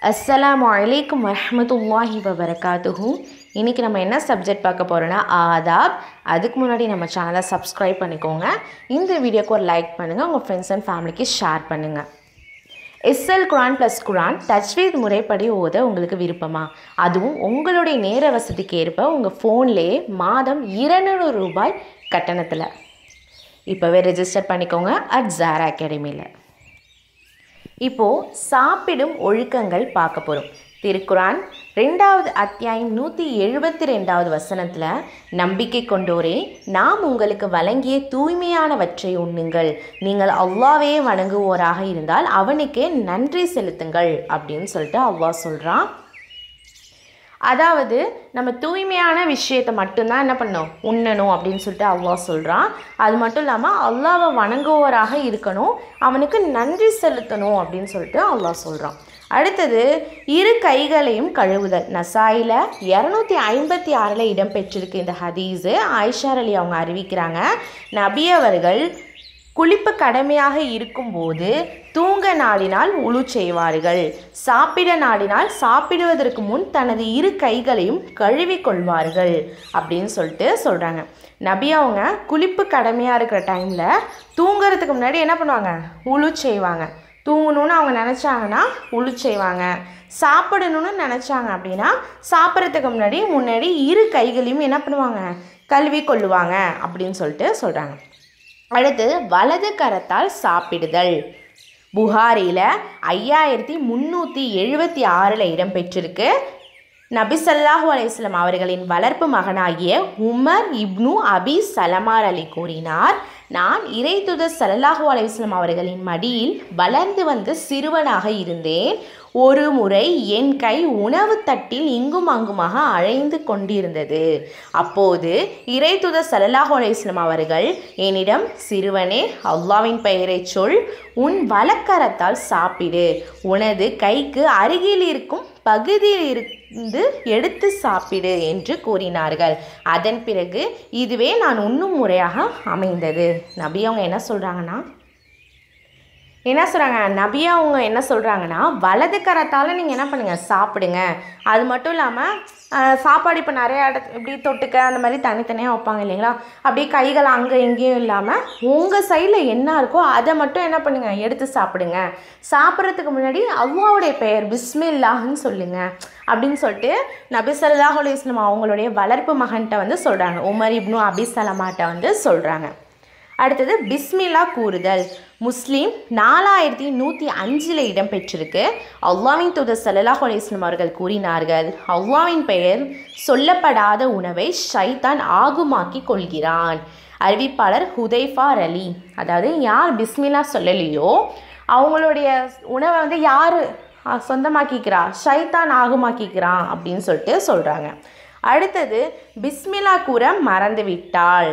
அஸ்ஸலாமு அலைக்கும் வரஹ்மத்துல்லாஹி வபரகாத்துஹு இன்றைக்கி நம்ம என்ன சப்ஜெக்ட் பார்க்க போகிறோன்னா ஆதாப் அதுக்கு முன்னாடி நம்ம சேனலை சப்ஸ்கிரைப் பண்ணிக்கோங்க இந்த வீடியோக்கு ஒரு லைக் பண்ணுங்கள் உங்கள் ஃப்ரெண்ட்ஸ் அண்ட் ஃபேமிலிக்கு ஷேர் பண்ணுங்கள் எஸ்எல் குரான் ப்ளஸ் குரான் தஜ்வீத் முறைப்படி ஓத உங்களுக்கு விருப்பமா அதுவும் உங்களுடைய நேர வசதிக்கு ஏற்ப உங்கள் ஃபோன்லேயே மாதம் இருநூறு ரூபாய் கட்டணத்தில் இப்போவே ரெஜிஸ்டர் பண்ணிக்கோங்க அட் ஜாரா அகாடமியில் இப்போது சாப்பிடும் ஒழுக்கங்கள் பார்க்க போகிறோம் திருக்குரான் ரெண்டாவது அத்தியாயம் நூற்றி எழுபத்தி ரெண்டாவது வசனத்தில் நம்பிக்கை கொண்டோரே நாம் உங்களுக்கு வழங்கிய தூய்மையானவற்றை உண்ணுங்கள் நீங்கள் அல்லாவே வணங்குவோராக இருந்தால் அவனுக்கே நன்றி செலுத்துங்கள் அப்படின்னு சொல்லிட்டு அல்லாஹ் சொல்கிறான் அதாவது நம்ம தூய்மையான விஷயத்தை மட்டும்தான் என்ன பண்ணணும் உண்ணணும் அப்படின்னு சொல்லிட்டு அல்லாஹ் சொல்கிறான் அது மட்டும் இல்லாமல் அல்லாவை வணங்குவோராக இருக்கணும் அவனுக்கு நன்றி செலுத்தணும் அப்படின்னு சொல்லிட்டு அல்லாஹ் சொல்கிறான் அடுத்தது இரு கைகளையும் கழுவுதல் நசாயில் இரநூத்தி ஐம்பத்தி ஆறில் இடம்பெற்றிருக்கு இந்த ஹதீஸு ஆயிஷார் அலி அவங்க அறிவிக்கிறாங்க நபி அவர்கள் குளிப்பு கடமையாக இருக்கும்போது தூங்க நாடினால் உழு செய்வார்கள் சாப்பிட நாடினால் சாப்பிடுவதற்கு முன் தனது இரு கைகளையும் கழுவி கொள்வார்கள் அப்படின்னு சொல்லிட்டு சொல்கிறாங்க நபி அவங்க குளிப்பு கடமையாக இருக்கிற டைமில் தூங்குறதுக்கு முன்னாடி என்ன பண்ணுவாங்க உழு செய்வாங்க தூங்கணும்னு அவங்க நினச்சாங்கன்னா உழு செய்வாங்க சாப்பிடணும்னு நினச்சாங்க அப்படின்னா சாப்பிட்றதுக்கு முன்னாடி முன்னாடி இரு கைகளையும் என்ன பண்ணுவாங்க கழுவி கொள்ளுவாங்க அப்படின்னு சொல்லிட்டு சொல்கிறாங்க அடுத்து வலது கரத்தால் சாப்பிடுதல் புகாரியில் ஐயாயிரத்தி முந்நூற்றி எழுபத்தி ஆறில் இடம்பெற்றிருக்கு நபிசல்லாஹூ அலையம் அவர்களின் வளர்ப்பு மகனாகிய உமர் இப்னு அபி சலமார் அலி கூறினார் நான் இறைத்துதர் சல்லாஹூ அலையம் அவர்களின் மடியில் வளர்ந்து வந்த சிறுவனாக இருந்தேன் ஒரு முறை என் கை உணவு தட்டில் இங்கும் அங்குமாக அழைந்து கொண்டிருந்தது அப்போது இறைத்துத சல்லாஹ் அலையம் அவர்கள் என்னிடம் சிறுவனே அல்லாவின் பெயரை சொல் உன் வலக்கரத்தால் சாப்பிடு உனது கைக்கு அருகில் இருக்கும் பகுதியில் இருந்து எடுத்து சாப்பிடு என்று கூறினார்கள் அதன் பிறகு இதுவே நான் உண்ணும் முறையாக அமைந்தது நபி அவங்க என்ன சொல்கிறாங்கன்னா என்ன சொல்கிறாங்க நபியா அவங்க என்ன சொல்கிறாங்கன்னா வலது கரத்தால் நீங்கள் என்ன பண்ணுங்கள் சாப்பிடுங்க அது மட்டும் இல்லாமல் சாப்பாடு இப்போ நிறைய இடத்து இப்படி தொட்டுக்க அந்த மாதிரி தனித்தனியாக வைப்பாங்க இல்லைங்களா அப்படியே கைகள் அங்கே எங்கேயும் இல்லாமல் உங்கள் சைடில் என்ன இருக்கோ அதை மட்டும் என்ன பண்ணுங்கள் எடுத்து சாப்பிடுங்க சாப்பிட்றதுக்கு முன்னாடி அவ்வாவுடைய பெயர் பிஸ்மில்லாஹ்னு சொல்லுங்கள் அப்படின்னு சொல்லிட்டு நபி சல்லாஹ் அலிஸ்லாம் அவங்களுடைய வளர்ப்பு மகன்கிட்ட வந்து சொல்கிறாங்க உமர் இப்னு அபி சலமாட்ட வந்து சொல்கிறாங்க அடுத்தது பிஸ்மில்லா கூறுதல் முஸ்லீம் நாலாயிரத்தி நூற்றி அஞ்சில் இடம்பெற்றிருக்கு அல்லாவின் தூதர் சல்லாஹ் அலிஸ்லம் அவர்கள் கூறினார்கள் அல்லாவின் பெயர் சொல்லப்படாத உணவை ஷைத்தான் ஆகுமாக்கி கொள்கிறான் அறிவிப்பாளர் ஹுதைஃபார் அலி அதாவது யார் பிஸ்மில்லா சொல்லலையோ அவங்களுடைய உணவை வந்து யார் சொந்தமாக்கிக்கிறா ஷைத்தான் ஆகுமாக்கிக்கிறான் அப்படின்னு சொல்லிட்டு சொல்கிறாங்க அடுத்தது பிஸ்மில்லா கூற மறந்து விட்டாள்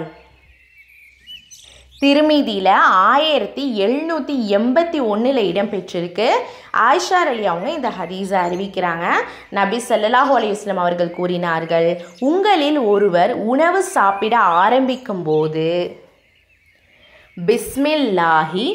திருமீதியில் ஆயிரத்தி எழுநூற்றி எண்பத்தி ஒன்றில் இடம்பெற்றிருக்கு ஆயிஷார் அலி அவங்க இந்த ஹதீஸை அறிவிக்கிறாங்க நபி சல்லாஹூ அலையுஸ்லாம் அவர்கள் கூறினார்கள் உங்களில் ஒருவர் உணவு சாப்பிட ஆரம்பிக்கும் போது பிஸ்மில்லாஹி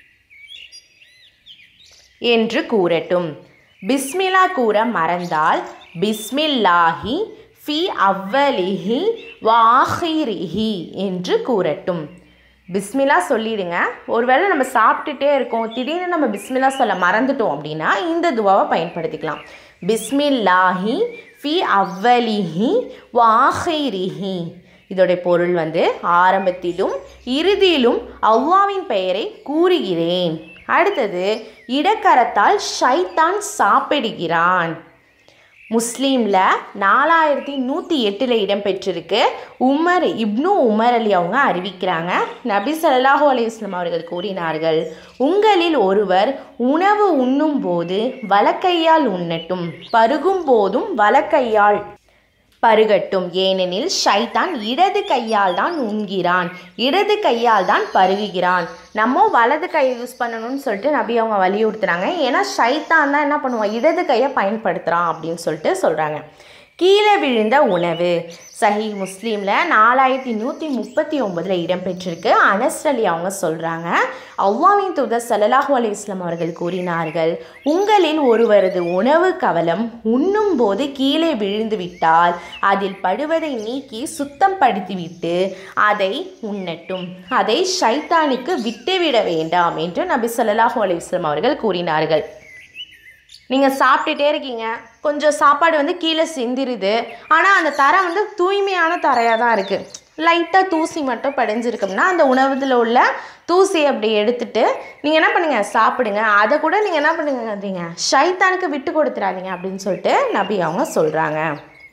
என்று கூறட்டும் பிஸ்மில்லா கூற மறந்தால் பிஸ்மில்லாஹி ஃபி அவ்வலிஹி வாஹிரிஹி என்று கூறட்டும் பிஸ்மிலா சொல்லிடுங்க ஒருவேளை நம்ம சாப்பிட்டுட்டே இருக்கோம் திடீர்னு நம்ம பிஸ்மிலா சொல்ல மறந்துட்டோம் அப்படின்னா இந்த துவாவை பயன்படுத்திக்கலாம் பிஸ்மில்லாஹி ஃபி அவ்வலிஹி வாஹிரிஹி இதோடைய பொருள் வந்து ஆரம்பத்திலும் இறுதியிலும் அவ்வாவின் பெயரை கூறுகிறேன் அடுத்தது இடக்கரத்தால் ஷைத்தான் சாப்பிடுகிறான் முஸ்லீமில் நாலாயிரத்தி நூற்றி எட்டில் இடம்பெற்றிருக்கு உமர் இப்னு உமர் அலி அவங்க அறிவிக்கிறாங்க நபி சல்லாஹூ அலையுஸ்லாம் அவர்கள் கூறினார்கள் உங்களில் ஒருவர் உணவு உண்ணும் போது வலக்கையால் உண்ணட்டும் பருகும் போதும் வலக்கையால் பருகட்டும் ஏனெனில் ஷைத்தான் இடது கையால் தான் உண்கிறான் இடது கையால் தான் பருகுகிறான் நம்ம வலது கையை யூஸ் பண்ணணும்னு சொல்லிட்டு நபி அவங்க வலியுறுத்துறாங்க ஏன்னா ஷைத்தான் தான் என்ன பண்ணுவான் இடது கையை பயன்படுத்துகிறான் அப்படின்னு சொல்லிட்டு சொல்கிறாங்க கீழே விழுந்த உணவு சஹி முஸ்லீமில் நாலாயிரத்தி நூற்றி முப்பத்தி ஒம்பதில் இடம்பெற்றிருக்கு அனஸ் அலி அவங்க சொல்கிறாங்க அவ்வாவின் தூதர் சல்லல்லாஹு அலைஹி வஸல்லம் அவர்கள் கூறினார்கள் உங்களில் ஒருவரது உணவு கவலம் உண்ணும் போது கீழே விழுந்து விட்டால் அதில் படுவதை நீக்கி சுத்தம் படுத்திவிட்டு அதை உண்ணட்டும் அதை ஷைத்தானுக்கு விட்டுவிட வேண்டாம் என்று நபி ஸல்லல்லாஹு அலைஹி வஸல்லம் அவர்கள் கூறினார்கள் நீங்கள் சாப்பிட்டுட்டே இருக்கீங்க கொஞ்சம் சாப்பாடு வந்து கீழே சிந்திருது ஆனால் அந்த தரை வந்து தூய்மையான தரையாக தான் இருக்குது லைட்டாக தூசி மட்டும் படிஞ்சிருக்கும்னா அந்த உணவுல உள்ள தூசி அப்படி எடுத்துட்டு நீங்கள் என்ன பண்ணுங்க சாப்பிடுங்க அதை கூட நீங்கள் என்ன பண்ணுங்க ஷைத்தானுக்கு விட்டு கொடுத்துறாதீங்க அப்படின்னு சொல்லிட்டு நபி அவங்க சொல்கிறாங்க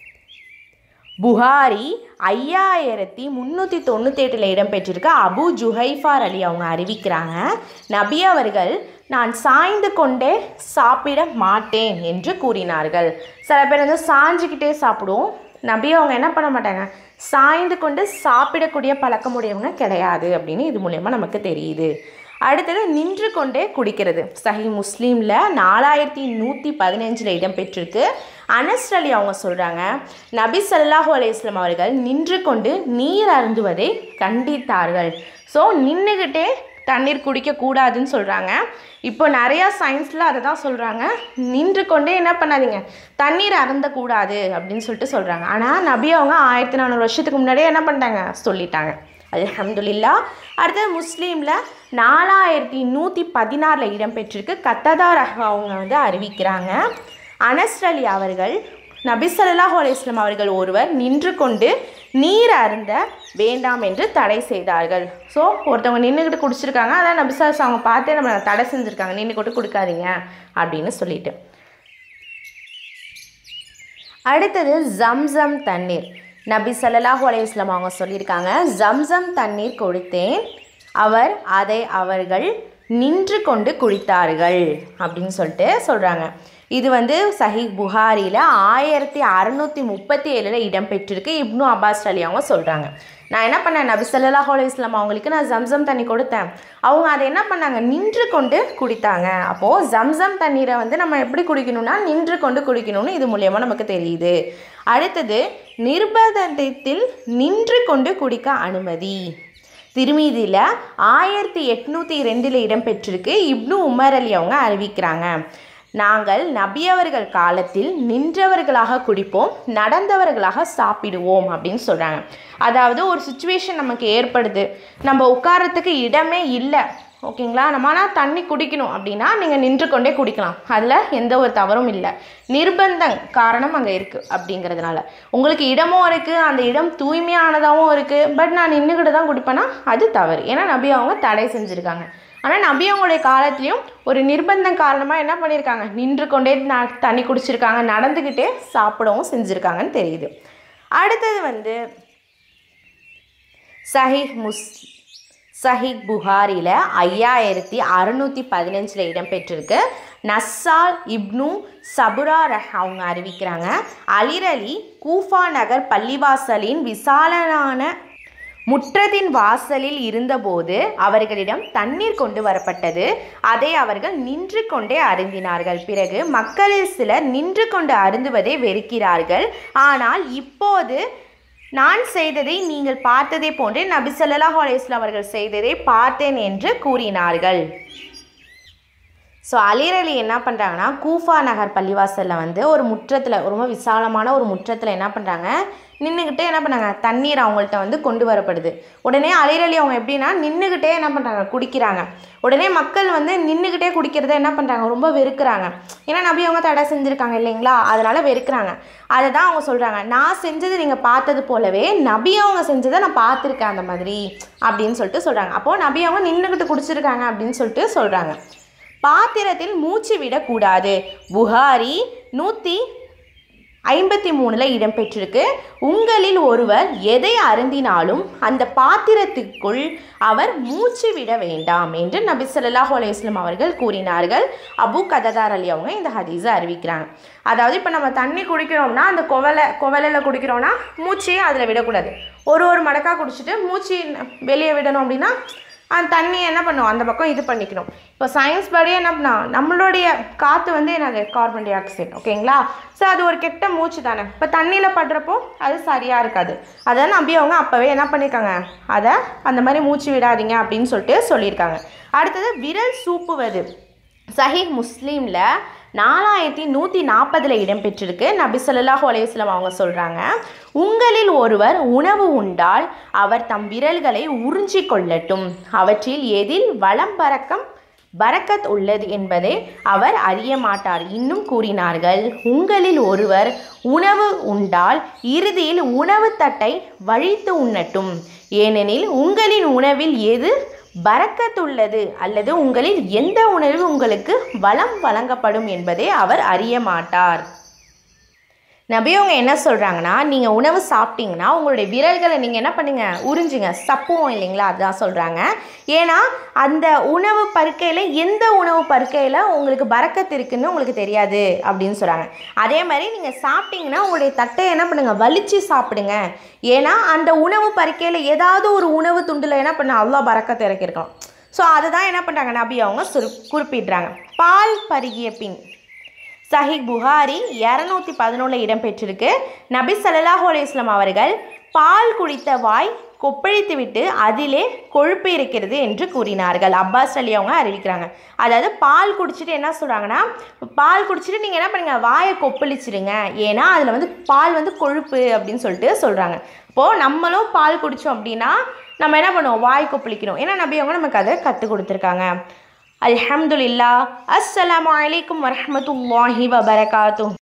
புகாரி ஐயாயிரத்தி முந்நூற்றி தொண்ணூற்றி எட்டில் இடம்பெற்றிருக்க அபு ஜுஹைஃபார் அலி அவங்க அறிவிக்கிறாங்க நபி அவர்கள் நான் சாய்ந்து கொண்டே சாப்பிட மாட்டேன் என்று கூறினார்கள் சில பேர் வந்து சாஞ்சிக்கிட்டே சாப்பிடுவோம் நபி அவங்க என்ன பண்ண மாட்டாங்க சாய்ந்து கொண்டு சாப்பிடக்கூடிய பழக்கமுடையவங்க கிடையாது அப்படின்னு இது மூலயமா நமக்கு தெரியுது அடுத்தது நின்று கொண்டே குடிக்கிறது சஹி முஸ்லீமில் நாலாயிரத்தி நூற்றி பதினஞ்சில் இடம்பெற்றிருக்கு அனஸ் அலி அவங்க சொல்கிறாங்க நபி ஸல்லல்லாஹு அலைஹி வஸல்லம் அவர்கள் நின்று கொண்டு நீர் அருந்துவதை கண்டித்தார்கள் ஸோ நின்றுக்கிட்டே தண்ணீர் குடிக்கக்கூடாதுன்னு சொல்கிறாங்க இப்போ நிறையா சயின்ஸில் அதை தான் சொல்கிறாங்க நின்று கொண்டே என்ன பண்ணாதீங்க தண்ணீர் அருந்தக்கூடாது அப்படின்னு சொல்லிட்டு சொல்கிறாங்க ஆனால் நபி அவங்க ஆயிரத்தி நானூறு வருஷத்துக்கு முன்னாடியே என்ன பண்ணிட்டாங்க சொல்லிட்டாங்க அல்ஹம்துலில்லா அடுத்தது முஸ்லீமில் நாலாயிரத்தி நூற்றி பதினாறில் இடம்பெற்றிருக்கு கத்ததார் அவங்க வந்து அறிவிக்கிறாங்க அனஸ் அலி அவர்கள் நபி ஸல்லல்லாஹு அலைஹி வஸல்லம் அவர்கள் ஒருவர் நின்று கொண்டு நீர் அருந்த வேண்டாம் என்று தடை செய்தார்கள் ஸோ ஒருத்தவங்க நின்றுக்கிட்டு குடிச்சிருக்காங்க அதான் நபி ஸல்லல்லாஹு அவங்க பார்த்தே நம்ம தடை செஞ்சுருக்காங்க நின்று கொண்டு குடிக்காதீங்க அப்படின்னு சொல்லிட்டு அடுத்தது ஜம்சம் தண்ணீர் நபி ஸல்லல்லாஹு அலைஹி வஸல்லம் அவங்க சொல்லியிருக்காங்க ஜம்சம் தண்ணீர் கொடுத்தேன் அவர் அதை அவர்கள் நின்று கொண்டு குடித்தார்கள் அப்படின்னு சொல்லிட்டு சொல்கிறாங்க இது வந்து சஹீஹ் புகாரியில் ஆயிரத்தி அறநூற்றி முப்பத்தி ஏழில் இடம்பெற்றிருக்கு இப்னு அப்பாஸ் அலி அவங்க சொல்கிறாங்க நான் என்ன பண்ணேன் நபி ஸல்லல்லாஹு அலைஹி வஸல்லம் அவங்களுக்கு நான் ஜம்சம் தண்ணி கொடுத்தேன் அவங்க அதை என்ன பண்ணாங்க நின்று கொண்டு குடித்தாங்க அப்போது ஜம்சம் தண்ணீரை வந்து நம்ம எப்படி குடிக்கணும்னா நின்று கொண்டு குடிக்கணும்னு இது மூலியமாக நமக்கு தெரியுது அடுத்தது நிர்பந்தத்தில் நின்று கொண்டு குடிக்க அனுமதி திருமீதியில் ஆயிரத்தி எட்நூற்றி ரெண்டில் இடம்பெற்றிருக்கு இப்னு உமர் அலி அவங்க அறிவிக்கிறாங்க நாங்கள் நபி அவர்கள் காலத்தில் நின்றவர்களாக குடிப்போம் நடந்தவர்களாக சாப்பிடுவோம் அப்படின்னு சொல்கிறாங்க அதாவது ஒரு சுச்சுவேஷன் நமக்கு ஏற்படுது நம்ம உட்காரத்துக்கு இடமே இல்லை ஓகேங்களா நம்ம ஆனால் தண்ணி குடிக்கணும் அப்படின்னா நீங்கள் நின்று கொண்டே குடிக்கலாம் அதில் எந்த ஒரு தவறும் இல்லை நிர்பந்தம் காரணம் அங்கே இருக்குது அப்படிங்கிறதுனால உங்களுக்கு இடமும் இருக்குது அந்த இடம் தூய்மையானதாகவும் இருக்குது பட் நான் நின்றுக்கிட்டு தான் குடிப்பேன்னா அது தவறு ஏன்னா நபி அவங்க தடை செஞ்சுருக்காங்க ஆனால் நபி அவங்களுடைய காலத்துலேயும் ஒரு நிர்பந்தம் காரணமாக என்ன பண்ணியிருக்காங்க நின்று கொண்டே ந- தண்ணி குடிச்சிருக்காங்க நடந்துக்கிட்டே சாப்பிடவும் செஞ்சுருக்காங்கன்னு தெரியுது அடுத்தது வந்து சஹீஹ் முஸ் சஹீஹ் புகாரியில் ஐயாயிரத்தி அறுநூற்றி பதினஞ்சில் இடம்பெற்றிருக்கு நஸ்ஸால் இப்னு சபுரா ரஹ் அவங்க அறிவிக்கிறாங்க அலிரலி கூஃபா நகர் பள்ளிவாசலின் விசாலனான முற்றத்தின் வாசலில் இருந்தபோது அவர்களிடம் தண்ணீர் கொண்டு வரப்பட்டது அதை அவர்கள் நின்று கொண்டே அருந்தினார்கள் பிறகு மக்களில் சிலர் நின்று கொண்டு அருந்துவதை வெறுக்கிறார்கள் ஆனால் இப்போது நான் செய்ததை நீங்கள் பார்த்ததை போன்றே நபி ஸல்லல்லாஹு அலைஹி வஸல்லம் அவர்கள் செய்ததை பார்த்தேன் என்று கூறினார்கள் ஸோ அலீர் அலி என்ன பண்ணுறாங்கன்னா கூஃபா நகர் பள்ளிவாசலில் வந்து ஒரு முற்றத்தில் ரொம்ப விசாலமான ஒரு முற்றத்தில் என்ன பண்ணுறாங்க நின்றுக்கிட்டே என்ன பண்ணாங்க தண்ணீர் அவங்கள்ட்ட வந்து கொண்டு வரப்படுது உடனே அலீர் அலி அவங்க எப்படின்னா நின்றுக்கிட்டே என்ன பண்ணுறாங்க குடிக்கிறாங்க உடனே மக்கள் வந்து நின்றுக்கிட்டே குடிக்கிறத என்ன பண்ணுறாங்க ரொம்ப வெறுக்கிறாங்க ஏன்னா நபி அவங்க தடை செஞ்சுருக்காங்க இல்லைங்களா அதனால் வெறுக்கிறாங்க அதை தான் அவங்க சொல்கிறாங்க நான் செஞ்சது நீங்கள் பார்த்தது போலவே நபி அவங்க செஞ்சதை நான் பார்த்துருக்கேன் அந்த மாதிரி அப்படின்னு சொல்லிட்டு சொல்கிறாங்க அப்போது நபி அவங்க நின்றுக்கிட்டு குடிச்சிருக்காங்க அப்படின்னு சொல்லிட்டு சொல்கிறாங்க பாத்திரத்தில் மூச்சு விடக்கூடாது புகாரி நூற்றி ஐம்பத்தி மூணில் இடம்பெற்றிருக்கு உங்களில் ஒருவர் எதை அருந்தினாலும் அந்த பாத்திரத்துக்குள் அவர் மூச்சு விட வேண்டாம் என்று நபி ஸல்லல்லாஹு அலைஹி வஸல்லம் அவர்கள் கூறினார்கள் அபு கததார் அலி அவங்க இந்த ஹதீஸை அறிவிக்கிறாங்க அதாவது இப்போ நம்ம தண்ணி குடிக்கிறோம்னா அந்த குவலை குவலையில் குடிக்கிறோம்னா மூச்சையே அதில் விடக்கூடாது ஒரு ஒரு மடக்கா குடிச்சிட்டு மூச்சு வெளியே விடணும் அப்படின்னா அந்த தண்ணி என்ன பண்ணும் அந்த பக்கம் இது பண்ணிக்கணும் இப்போ சயின்ஸ் படி என்ன பண்ணா நம்மளுடைய காற்று வந்து என்னது கார்பன் டை ஆக்சைடு ஓகேங்களா ஸோ அது ஒரு கெட்ட மூச்சு தானே இப்போ தண்ணியில் படுறப்போ அது சரியாக இருக்காது அதை நம்பி அவங்க அப்போவே என்ன பண்ணியிருக்காங்க அதை அந்த மாதிரி மூச்சு விடாதீங்க அப்படின்னு சொல்லிட்டு சொல்லியிருக்காங்க அடுத்தது விரல் சூப்புவது சஹீஹ் முஸ்லீமில் நாலாயிரத்தி நூற்றி நாற்பதில் இடம்பெற்றிருக்கு நபி ஸல்லல்லாஹு அலைஹி வஸல்லம் அவங்க சொல்கிறாங்க உங்களில் ஒருவர் உணவு உண்டால் அவர் தம் விரல்களை உறிஞ்சி கொள்ளட்டும் அவற்றில் எதில் வளம் பறக்கம் பரக்கத் உள்ளது என்பதை அவர் அறிய மாட்டார் இன்னும் கூறினார்கள் உங்களில் ஒருவர் உணவு உண்டால் இறுதியில் உணவு தட்டை வழித்து உண்ணட்டும் ஏனெனில் உங்களின் உணவில் எது பரக்கத்துள்ளது அல்லது உங்களில் எந்த உணவு உங்களுக்கு வளம் வழங்கப்படும் என்பதை அவர் அறிய மாட்டார் நபியவங்க என்ன சொல்கிறாங்கன்னா நீங்கள் உணவு சாப்பிட்டீங்கன்னா உங்களுடைய விரல்களை நீங்கள் என்ன பண்ணுங்க உறிஞ்சுங்க சப்புவோம் இல்லைங்களா அதுதான் சொல்கிறாங்க ஏன்னா அந்த உணவு பருக்கையில் எந்த உணவு பருக்கையில் உங்களுக்கு பறக்கத்து இருக்குன்னு உங்களுக்கு தெரியாது அப்படின்னு சொல்கிறாங்க அதே மாதிரி நீங்கள் சாப்பிட்டீங்கன்னா உங்களுடைய தட்டை என்ன பண்ணுங்க வலிச்சு சாப்பிடுங்க ஏன்னா அந்த உணவு பருக்கையில் ஏதாவது ஒரு உணவு துண்டில் என்ன பண்ண அவ்வளோ பறக்கத்து இறக்கிருக்கலாம் ஸோ அதுதான் என்ன பண்ணுறாங்க நபி அவங்க சுரு குறிப்பிடுறாங்க பால் பருகிய பின் சஹிக் புகாரி இரநூத்தி பதினொன்றில் இடம்பெற்றிருக்கு நபி ஸல்லல்லாஹு அலைஹி வஸல்லம் அவர்கள் பால் குடித்த வாய் கொப்பளித்து விட்டு அதிலே கொழுப்பு இருக்கிறது என்று கூறினார்கள் அப்பாஸ் அலி அவங்க அறிவிக்கிறாங்க அதாவது பால் குடிச்சிட்டு என்ன சொல்கிறாங்கன்னா பால் குடிச்சிட்டு நீங்கள் என்ன பண்ணுங்க வாயை கொப்பளிச்சிடுங்க ஏன்னா அதில் வந்து பால் வந்து கொழுப்பு அப்படின்னு சொல்லிட்டு சொல்கிறாங்க இப்போது நம்மளும் பால் குடித்தோம் அப்படின்னா நம்ம என்ன பண்ணுவோம் வாய் கொப்பளிக்கணும் ஏன்னா நபி அவங்க நமக்கு அதை கற்றுக் கொடுத்துருக்காங்க அல்ஹம்துலில்லா அஸ்ஸலாமு அலைக்கும் வரஹ்மத்துல்லாஹி வபரகாத்துஹ்